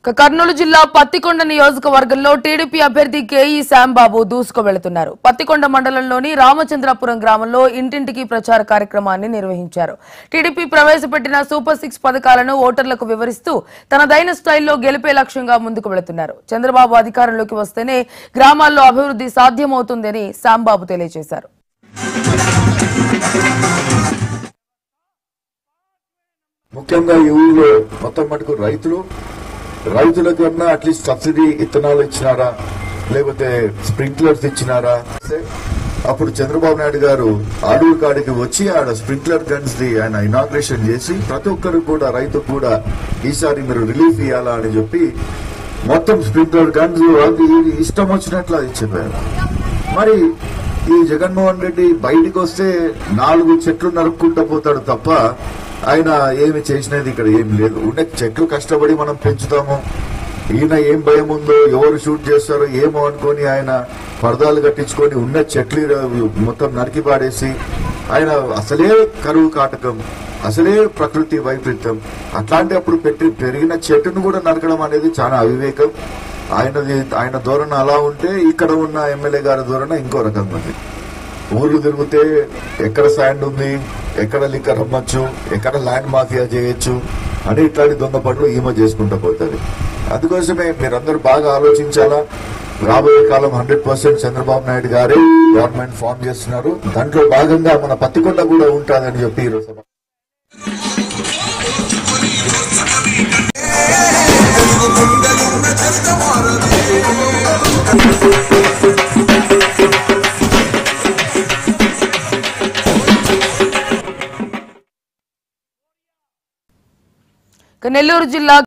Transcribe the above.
ఇక కర్నూలు జిల్లా పత్తికొండ నియోజకవర్గంలో టీడీపీ అభ్యర్థి కేఈ శ్యాంబాబు దూసుకు వెళుతున్నారు పత్తికొండ మండలంలోని రామచంద్రపురం గ్రామంలో ఇంటింటికి ప్రచార కార్యక్రమాన్ని నిర్వహించారు టీడీపీ ప్రవేశపెట్టిన సూపర్ సిక్స్ పథకాలను ఓటర్లకు వివరిస్తూ తనదైన స్టైల్లో గెలిపే లక్ష్యంగా ముందుకు వెళుతున్నారు చంద్రబాబు అధికారంలోకి వస్తేనే గ్రామాల్లో అభివృద్ధి సాధ్యమవుతుందని శ్యాంబాబు తెలియజేశారు ముఖ్యంగా ఈ ఊళ్ళో మొత్తం మటుకు రైతులు రైతుల కన్నా అట్లీస్ట్ సబ్సిడీ ఇత్తనాలు ఇచ్చినారా లేకపోతే స్ప్రింక్లర్స్ ఇచ్చినారా అప్పుడు చంద్రబాబు నాయుడు గారు ఆడూరు కాడికి వచ్చి ఆడ స్ప్రింక్లర్ గన్స్ ది ఆయన ఇనాగ్రేషన్ చేసి ప్రతి ఒక్కరు కూడా రైతుకు కూడా ఈసారి మీరు రిలీఫ్ ఇవ్వాలా అని చెప్పి మొత్తం స్ప్రింక్లర్ గన్స్ అది ఇది ఇష్టం వచ్చినట్లు అది చెప్పారు మరి ఈ జగన్మోహన్ రెడ్డి బయటికి వస్తే నాలుగు చెట్లు నరుక్కుంటూ పోతాడు తప్ప ఆయన ఏమి చేసినది ఇక్కడ ఏం లేదు ఉండే చెట్లు కష్టపడి మనం పెంచుతాము ఈయన ఏం భయం ఉందో ఎవరు షూట్ చేస్తారో ఏమో అనుకొని ఆయన పరదాలు కట్టించుకొని ఉన్న చెట్లు మొత్తం నరికి పాడేసి ఆయన అసలే కరువు కాటకం అసలే ప్రకృతి వైపరీత్యం అట్లాంటి అప్పుడు పెట్టి పెరిగిన చెట్టును కూడా నరకడం అనేది చాలా అవివేకం ఆయనది ఆయన ధోరణ అలా ఉంటే ఇక్కడ ఉన్న ఎమ్మెల్యే గారి ధోరణ ఇంకో రకంగా ఉంది ఊర్లు తిరిగితే ఎక్కడ శాండ్ ఉంది ఎక్కడ లిక్కర్ అమ్మచ్చు ఎక్కడ ల్యాండ్ మాఫియా చేయొచ్చు అని ఇట్లాంటి దొంగ పనులు ఈమె చేసుకుంటూ పోతుంది అందుకోసమే మీరందరూ బాగా ఆలోచించాలా రాబోయే కాలం హండ్రెడ్ పర్సెంట్ చంద్రబాబు నాయుడు గారే గవర్నమెంట్ ఫామ్ చేస్తున్నారు దాంట్లో భాగంగా మన పత్తికొండ కూడా ఉంటుందని చెప్పి ఈరోజు ఇక నెల్లూరు జిల్లా